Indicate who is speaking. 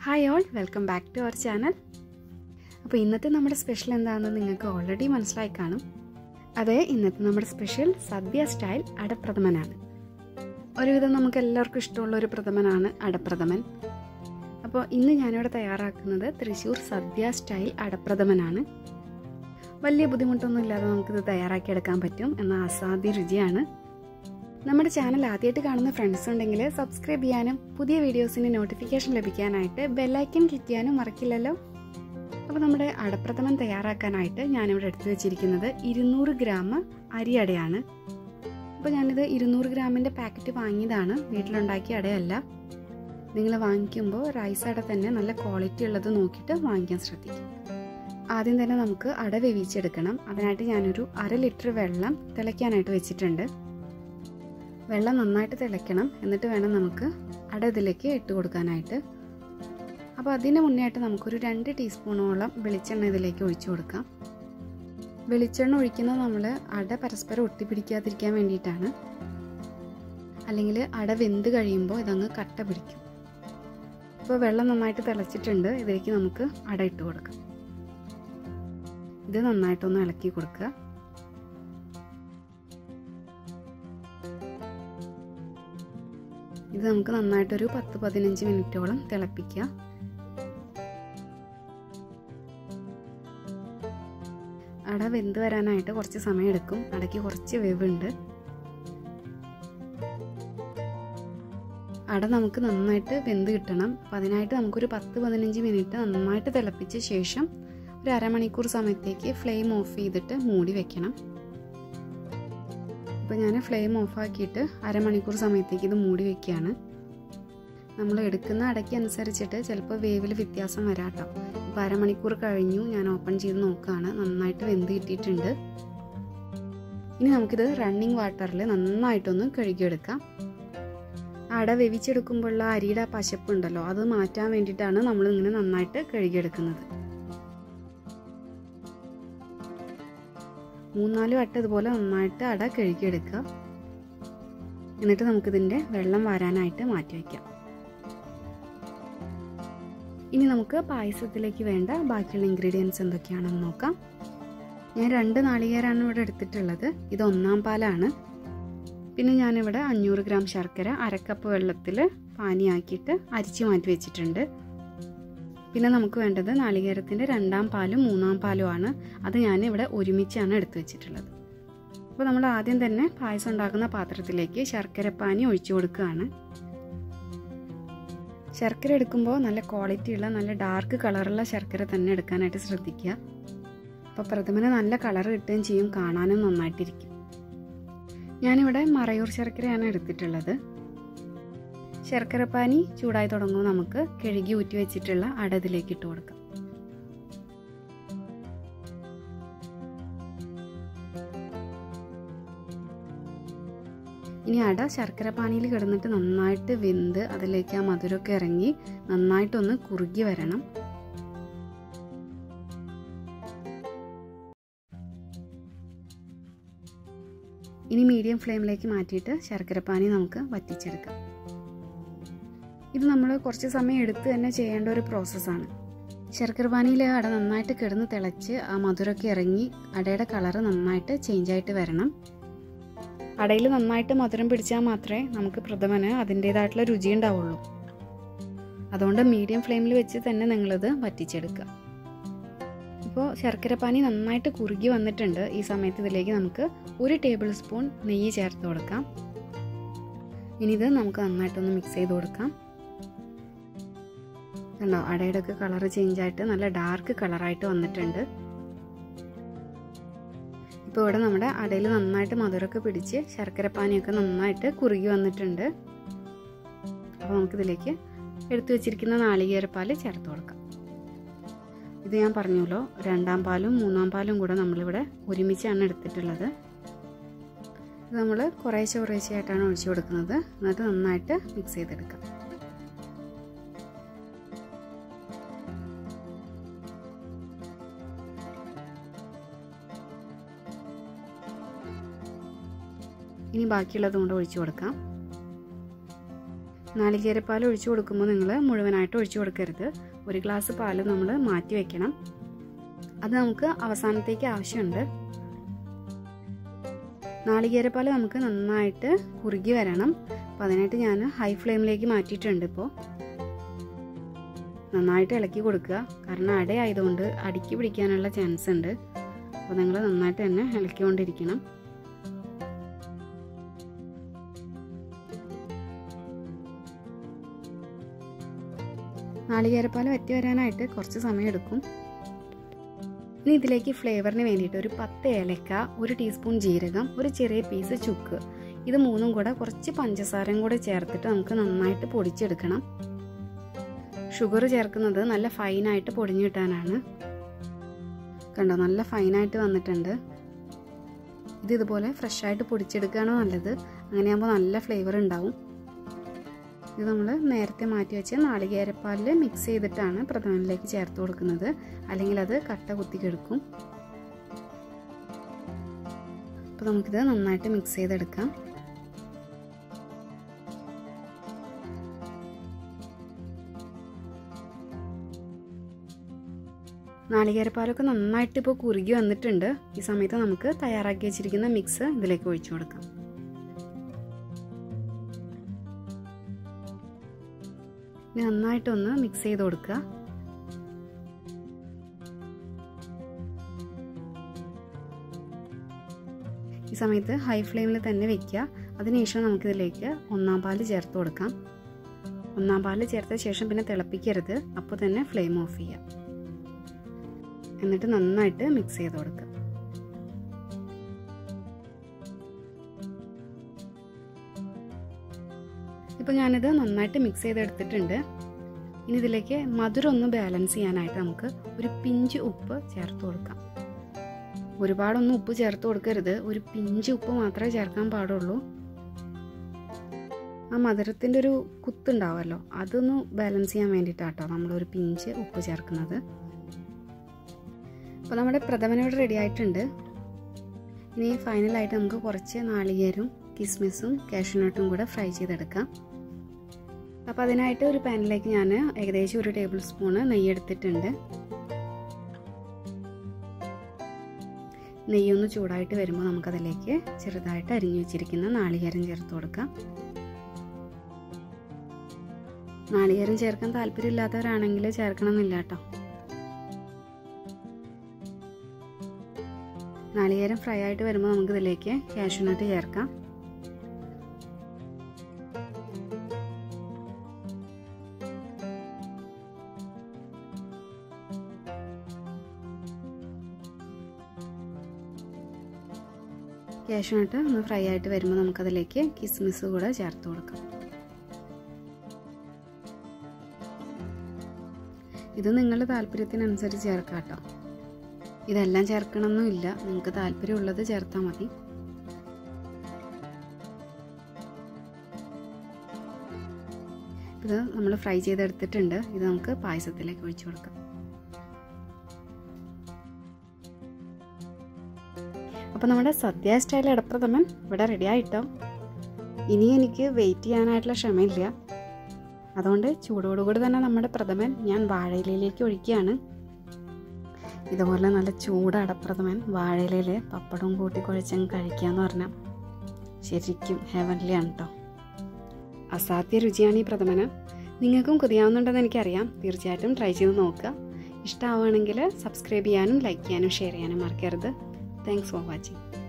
Speaker 1: hi all welcome back to our channel അപ്പോൾ ഇന്നത്തെ നമ്മുടെ സ്പെഷ്യൽ എന്താണെന്ന് നിങ്ങൾക്ക് ഓൾറെഡി മനസ്സിലായി കാണും അതെ ഇന്നത്തെ നമ്മുടെ സ്പെഷ്യൽ സദ്യ സ്റ്റൈൽ അടപ്രഥമനാണ് ഒരുവിധം നമുക്ക് എല്ലാവർക്കും ഇഷ്ടമുള്ള ഒരു പ്രഥമനാണ് അടപ്രഥമൻ അപ്പോൾ ഇന്ന് ഞാനിവിടെ തയ്യാറാക്കുന്നത് തൃശ്ശൂർ സദ്യ സ്റ്റൈൽ അടപ്രഥമനാണ് വലിയ ബുദ്ധിമുട്ടൊന്നും ഇല്ലാതെ നമുക്കിത് തയ്യാറാക്കിയെടുക്കാൻ പറ്റും എന്ന അസാധ്യ രുചിയാണ് നമ്മുടെ ചാനൽ ആദ്യമായിട്ട് കാണുന്ന ഫ്രണ്ട്സ് ഉണ്ടെങ്കിൽ സബ്സ്ക്രൈബ് ചെയ്യാനും പുതിയ വീഡിയോസിന് നോട്ടിഫിക്കേഷൻ ലഭിക്കാനായിട്ട് ബെല്ലൈക്കൻ ക്ലിക്ക് ചെയ്യാനും മറക്കില്ലല്ലോ അപ്പോൾ നമ്മുടെ അടപ്രഥമൻ തയ്യാറാക്കാനായിട്ട് ഞാനിവിടെ എടുത്തു വെച്ചിരിക്കുന്നത് ഇരുന്നൂറ് ഗ്രാം അരിയടയാണ് അപ്പോൾ ഞാനിത് ഇരുന്നൂറ് ഗ്രാമിൻ്റെ പാക്കറ്റ് വാങ്ങിയതാണ് വീട്ടിലുണ്ടാക്കിയ അടയല്ല നിങ്ങൾ വാങ്ങിക്കുമ്പോൾ റൈസ് അട തന്നെ നല്ല ക്വാളിറ്റി ഉള്ളത് നോക്കിയിട്ട് വാങ്ങിക്കാൻ ശ്രദ്ധിക്കും ആദ്യം തന്നെ നമുക്ക് അട വേവിച്ചെടുക്കണം അതിനായിട്ട് ഞാനൊരു അര ലിറ്റർ വെള്ളം തിളയ്ക്കാനായിട്ട് വെച്ചിട്ടുണ്ട് വെള്ളം നന്നായിട്ട് തിളയ്ക്കണം എന്നിട്ട് വേണം നമുക്ക് അട ഇതിലേക്ക് ഇട്ട് കൊടുക്കാനായിട്ട് അപ്പോൾ അതിന് മുന്നേ ആയിട്ട് നമുക്കൊരു രണ്ട് ടീസ്പൂണോളം വെളിച്ചെണ്ണ ഇതിലേക്ക് ഒഴിച്ചു കൊടുക്കാം വെളിച്ചെണ്ണ ഒഴിക്കുന്നത് നമ്മൾ അട പരസ്പരം ഒട്ടിപ്പിടിക്കാതിരിക്കാൻ വേണ്ടിയിട്ടാണ് അല്ലെങ്കിൽ അട വെന്ത് കഴിയുമ്പോൾ ഇതങ്ങ് കട്ട പിടിക്കും ഇപ്പോൾ വെള്ളം നന്നായിട്ട് തിളച്ചിട്ടുണ്ട് ഇതിലേക്ക് നമുക്ക് അട ഇട്ട് കൊടുക്കാം ഇത് നന്നായിട്ടൊന്ന് ഇളക്കി കൊടുക്കുക ഇത് നമുക്ക് നന്നായിട്ടൊരു പത്ത് പതിനഞ്ച് മിനിറ്റോളം തിളപ്പിക്കുക അട വെന്ത് വരാനായിട്ട് കുറച്ച് സമയം എടുക്കും അടയ്ക്ക് കുറച്ച് വേവുണ്ട് അട നമുക്ക് നന്നായിട്ട് വെന്ത് കിട്ടണം അപ്പം അതിനായിട്ട് നമുക്കൊരു പത്ത് പതിനഞ്ച് മിനിറ്റ് നന്നായിട്ട് തിളപ്പിച്ച ശേഷം ഒരു അരമണിക്കൂർ സമയത്തേക്ക് ഫ്ലെയിം ഓഫ് ചെയ്തിട്ട് മൂടി വെക്കണം അപ്പോൾ ഞാൻ ഫ്ലെയിം ഓഫാക്കിയിട്ട് അരമണിക്കൂർ സമയത്തേക്ക് ഇത് മൂടി വെക്കുകയാണ് നമ്മൾ എടുക്കുന്ന അടയ്ക്ക് അനുസരിച്ചിട്ട് ചിലപ്പോൾ വേവിൽ വ്യത്യാസം വരാം കേട്ടോ ഇപ്പോൾ അരമണിക്കൂർ കഴിഞ്ഞു ഞാൻ ഓപ്പൺ ചെയ്ത് നോക്കുകയാണ് നന്നായിട്ട് വെന്ത് കിട്ടിയിട്ടുണ്ട് ഇനി നമുക്കിത് റണ്ണിങ് വാട്ടറിൽ നന്നായിട്ടൊന്ന് കഴുകിയെടുക്കാം അട വേവിച്ചെടുക്കുമ്പോഴുള്ള അരിയുടെ പശപ്പുണ്ടല്ലോ അത് മാറ്റാൻ വേണ്ടിയിട്ടാണ് നമ്മൾ ഇങ്ങനെ നന്നായിട്ട് കഴുകിയെടുക്കുന്നത് മൂന്നാല് വട്ടം ഇതുപോലെ നന്നായിട്ട് അട കഴുകിയെടുക്കുക എന്നിട്ട് നമുക്കിതിൻ്റെ വെള്ളം വരാനായിട്ട് മാറ്റി വയ്ക്കാം ഇനി നമുക്ക് പായസത്തിലേക്ക് വേണ്ട ബാക്കിയുള്ള ഇൻഗ്രീഡിയൻസ് എന്തൊക്കെയാണെന്ന് നോക്കാം ഞാൻ രണ്ട് നാളികേരാണ് ഇവിടെ എടുത്തിട്ടുള്ളത് ഇത് ഒന്നാം പാലാണ് പിന്നെ ഞാനിവിടെ അഞ്ഞൂറ് ഗ്രാം ശർക്കര അരക്കപ്പ് വെള്ളത്തിൽ പാനിയാക്കിയിട്ട് അരിച്ചു മാറ്റി വെച്ചിട്ടുണ്ട് പിന്നെ നമുക്ക് വേണ്ടത് നാളികേരത്തിൻ്റെ രണ്ടാം പാലും മൂന്നാം പാലുമാണ് അത് ഞാൻ ഇവിടെ ഒരുമിച്ചാണ് എടുത്തു വെച്ചിട്ടുള്ളത് അപ്പോൾ നമ്മൾ ആദ്യം തന്നെ പായസം ഉണ്ടാക്കുന്ന പാത്രത്തിലേക്ക് ശർക്കരപ്പാനി ഒഴിച്ചു കൊടുക്കുകയാണ് ശർക്കര എടുക്കുമ്പോൾ നല്ല ക്വാളിറ്റിയുള്ള നല്ല ഡാർക്ക് കളറുള്ള ശർക്കര തന്നെ എടുക്കാനായിട്ട് ശ്രദ്ധിക്കുക അപ്പോൾ പ്രഥമന് നല്ല കളർ കിട്ടുകയും ചെയ്യും കാണാനും നന്നായിട്ടിരിക്കും ഞാനിവിടെ മറയൂർ ശർക്കരയാണ് എടുത്തിട്ടുള്ളത് ശർക്കരപ്പാനി ചൂടായി തുടങ്ങുമ്പോൾ നമുക്ക് കഴുകി ഊറ്റി വെച്ചിട്ടുള്ള അട ഇതിലേക്ക് ഇട്ട് കൊടുക്കാം ഇനി അട ശർക്കരപ്പാനിയിൽ കിടന്നിട്ട് നന്നായിട്ട് വെന്ത് അതിലേക്ക് ആ മധുരമൊക്കെ ഇറങ്ങി നന്നായിട്ടൊന്ന് കുറുകി വരണം ഇനി മീഡിയം ഫ്ലെയിമിലേക്ക് മാറ്റിയിട്ട് ശർക്കരപ്പാനി നമുക്ക് വറ്റിച്ചെടുക്കാം ഇത് നമ്മൾ കുറച്ച് സമയം എടുത്ത് തന്നെ ചെയ്യേണ്ട ഒരു പ്രോസസ്സാണ് ശർക്കരപാനിയിൽ അട നന്നായിട്ട് കിടന്ന് തിളച്ച് ആ മധുരമൊക്കെ ഇറങ്ങി അടയുടെ കളറ് നന്നായിട്ട് ചേഞ്ച് ആയിട്ട് വരണം അടയിൽ നന്നായിട്ട് മധുരം പിടിച്ചാൽ മാത്രമേ നമുക്ക് പ്രഥമന് അതിൻ്റേതായിട്ടുള്ള രുചി ഉണ്ടാവുള്ളൂ അതുകൊണ്ട് മീഡിയം ഫ്ലെയിമിൽ വെച്ച് തന്നെ നിങ്ങളിത് വറ്റിച്ചെടുക്കുക ഇപ്പോൾ ശർക്കരപ്പാനി നന്നായിട്ട് കുറുകി വന്നിട്ടുണ്ട് ഈ സമയത്ത് ഇതിലേക്ക് നമുക്ക് ഒരു ടേബിൾ സ്പൂൺ നെയ്യ് ചേർത്ത് കൊടുക്കാം ഇനി ഇത് നമുക്ക് നന്നായിട്ടൊന്ന് മിക്സ് ചെയ്ത് കൊടുക്കാം കണ്ടോ അടയുടെ ഒക്കെ കളർ ചേഞ്ച് ആയിട്ട് നല്ല ഡാർക്ക് കളറായിട്ട് വന്നിട്ടുണ്ട് ഇപ്പോൾ ഇവിടെ നമ്മുടെ അടയിൽ നന്നായിട്ട് മധുരമൊക്കെ പിടിച്ച് ശർക്കരപ്പാനിയൊക്കെ നന്നായിട്ട് കുറുകി വന്നിട്ടുണ്ട് അപ്പോൾ നമുക്കിതിലേക്ക് എടുത്തു വെച്ചിരിക്കുന്ന നാളികേരപ്പാൽ ചേർത്ത് കൊടുക്കാം ഇത് ഞാൻ പറഞ്ഞല്ലോ രണ്ടാം പാലും മൂന്നാം പാലും കൂടെ നമ്മളിവിടെ ഒരുമിച്ചാണ് എടുത്തിട്ടുള്ളത് ഇത് നമ്മൾ കുറേശ്ശെ കുറേശ്ശെ ആയിട്ടാണ് ഒഴിച്ചു കൊടുക്കുന്നത് എന്നിട്ട് നന്നായിട്ട് മിക്സ് ചെയ്തെടുക്കാം ഇനി ബാക്കിയുള്ളത് കൊണ്ട് ഒഴിച്ചു കൊടുക്കാം നാളികേരപ്പാൽ ഒഴിച്ചു കൊടുക്കുമ്പോൾ നിങ്ങൾ മുഴുവനായിട്ട് ഒഴിച്ചു കൊടുക്കരുത് ഒരു ഗ്ലാസ് പാൽ നമ്മൾ മാറ്റി വെക്കണം അത് നമുക്ക് അവസാനത്തേക്ക് ആവശ്യമുണ്ട് നാളികേരപ്പാൽ നമുക്ക് നന്നായിട്ട് കുറുകി വരണം അപ്പം അതിനായിട്ട് ഞാൻ ഹൈ ഫ്ലെയിമിലേക്ക് മാറ്റിയിട്ടുണ്ട് ഇപ്പോൾ നന്നായിട്ട് ഇളക്കി കൊടുക്കുക കാരണം അടയായതുകൊണ്ട് അടിക്ക് പിടിക്കാനുള്ള ചാൻസ് ഉണ്ട് അപ്പോൾ നിങ്ങൾ നന്നായിട്ട് തന്നെ ഇളക്കിക്കൊണ്ടിരിക്കണം നാളികേരപ്പാൽ വറ്റി വരാനായിട്ട് കുറച്ച് സമയം എടുക്കും ഇനി ഇതിലേക്ക് ഫ്ലേവറിന് വേണ്ടിയിട്ട് ഒരു പത്ത് ഏലക്ക ഒരു ടീസ്പൂൺ ജീരകം ഒരു ചെറിയ പീസ് ചുക്ക് ഇത് മൂന്നും കൂടെ കുറച്ച് പഞ്ചസാരയും കൂടെ ചേർത്തിട്ട് നമുക്ക് നന്നായിട്ട് പൊടിച്ചെടുക്കണം ഷുഗർ ചേർക്കുന്നത് നല്ല ഫൈനായിട്ട് പൊടിഞ്ഞു കിട്ടാനാണ് കണ്ടോ നല്ല ഫൈനായിട്ട് വന്നിട്ടുണ്ട് ഇത് ഇതുപോലെ ഫ്രഷായിട്ട് പൊടിച്ചെടുക്കുകയാണ് നല്ലത് അങ്ങനെയാകുമ്പോൾ നല്ല ഫ്ലേവർ ഉണ്ടാവും ഇത് നമ്മൾ നേരത്തെ മാറ്റി വെച്ച നാളികേരപ്പാലിൽ മിക്സ് ചെയ്തിട്ടാണ് പ്രഥമനിലേക്ക് ചേർത്ത് കൊടുക്കുന്നത് അല്ലെങ്കിൽ അത് കട്ട കുത്തി കെടുക്കും അപ്പോൾ നമുക്കിത് നന്നായിട്ട് മിക്സ് ചെയ്തെടുക്കാം നാളികേരപ്പാലൊക്കെ നന്നായിട്ട് ഇപ്പോൾ കുറുകി വന്നിട്ടുണ്ട് ഈ സമയത്ത് നമുക്ക് തയ്യാറാക്കി വെച്ചിരിക്കുന്ന മിക്സ് ഇതിലേക്ക് ഒഴിച്ചു കൊടുക്കാം ഇനി നന്നായിട്ടൊന്ന് മിക്സ് ചെയ്ത് കൊടുക്കുക ഈ സമയത്ത് ഹൈ ഫ്ലെയിമിൽ തന്നെ വെക്കുക അതിനുശേഷം നമുക്കിതിലേക്ക് ഒന്നാം പാല് ചേർത്ത് കൊടുക്കാം ഒന്നാം പാല് ചേർത്ത ശേഷം പിന്നെ തിളപ്പിക്കരുത് അപ്പോൾ തന്നെ ഫ്ലെയിം ഓഫ് ചെയ്യാം എന്നിട്ട് നന്നായിട്ട് മിക്സ് ചെയ്ത് കൊടുക്കുക ഇപ്പോൾ ഞാനിത് നന്നായിട്ട് മിക്സ് ചെയ്തെടുത്തിട്ടുണ്ട് ഇനി ഇതിലേക്ക് മധുരം ഒന്ന് ബാലൻസ് ചെയ്യാനായിട്ട് നമുക്ക് ഒരു പിഞ്ച് ഉപ്പ് ചേർത്ത് കൊടുക്കാം ഒരുപാടൊന്നും ഉപ്പ് ചേർത്ത് കൊടുക്കരുത് ഒരു പിഞ്ച് ഉപ്പ് മാത്രമേ ചേർക്കാൻ പാടുള്ളൂ ആ മധുരത്തിൻ്റെ ഒരു കുത്തുണ്ടാവുമല്ലോ അതൊന്ന് ബാലൻസ് ചെയ്യാൻ വേണ്ടിയിട്ടാട്ടോ നമ്മളൊരു പിഞ്ച് ഉപ്പ് ചേർക്കുന്നത് അപ്പോൾ നമ്മുടെ പ്രഥമനോട് റെഡി ആയിട്ടുണ്ട് ഇനി ഫൈനലായിട്ട് നമുക്ക് കുറച്ച് നാളികേരും കിസ്മിസും കാഷ്യൂനട്ടും കൂടെ ഫ്രൈ ചെയ്തെടുക്കാം അപ്പോൾ അതിനായിട്ട് ഒരു പാനിലേക്ക് ഞാൻ ഏകദേശം ഒരു ടേബിൾ സ്പൂണ് നെയ്യ് എടുത്തിട്ടുണ്ട് നെയ്യൊന്ന് ചൂടായിട്ട് വരുമ്പോൾ നമുക്കതിലേക്ക് ചെറുതായിട്ട് അരിഞ്ഞു വെച്ചിരിക്കുന്ന നാളികേരം ചേർത്ത് കൊടുക്കാം നാളികേരം ചേർക്കാൻ താല്പര്യമില്ലാത്തവരാണെങ്കിൽ ചേർക്കണമെന്നില്ല കേട്ടോ നാളികേരം ഫ്രൈ ആയിട്ട് വരുമ്പോൾ നമുക്കിതിലേക്ക് കാഷ്യൂനട്ട് ചേർക്കാം കാഷ്യൂനട്ട് ഒന്ന് ഫ്രൈ ആയിട്ട് വരുമ്പോൾ നമുക്കതിലേക്ക് കിസ്മിസ് കൂടെ ചേർത്ത് കൊടുക്കാം ഇത് നിങ്ങളുടെ താല്പര്യത്തിനനുസരിച്ച് ചേർക്കാം കേട്ടോ ഇതെല്ലാം ചേർക്കണമെന്നില്ല നിങ്ങൾക്ക് താല്പര്യമുള്ളത് ചേർത്താൽ മതി ഇത് നമ്മൾ ഫ്രൈ ചെയ്തെടുത്തിട്ടുണ്ട് ഇത് നമുക്ക് പായസത്തിലേക്ക് ഒഴിച്ചു കൊടുക്കാം അപ്പോൾ നമ്മുടെ സദ്യ സ്റ്റൈൽ ഇടപ്രഥമൻ ഇവിടെ റെഡി ആയിട്ടോ ഇനി എനിക്ക് വെയിറ്റ് ചെയ്യാനായിട്ടുള്ള ക്ഷമയില്ല അതുകൊണ്ട് ചൂടോടുകൂടി തന്നെ നമ്മുടെ പ്രഥമൻ ഞാൻ വാഴയിലയിലേക്ക് ഒഴിക്കുകയാണ് ഇതുപോലെ നല്ല ചൂട് അടപ്രഥമൻ വാഴയിലയിൽ പപ്പടവും കൂട്ടി കുഴച്ചങ്ങ് കഴിക്കാന്ന് പറഞ്ഞാൽ ശരിക്കും ഹെവൻലി ആണ് കേട്ടോ അസാധ്യ രുചിയാണ് ഈ പ്രഥമന് നിങ്ങൾക്കും കൊതിയാവുന്നുണ്ടെന്ന് എനിക്കറിയാം തീർച്ചയായിട്ടും ട്രൈ ചെയ്ത് നോക്കുക ഇഷ്ടമാവുകയാണെങ്കിൽ സബ്സ്ക്രൈബ് ചെയ്യാനും ലൈക്ക് ചെയ്യാനും ഷെയർ ചെയ്യാനും മറക്കരുത് താങ്ക്സ് ഫോർ വാച്ചിങ്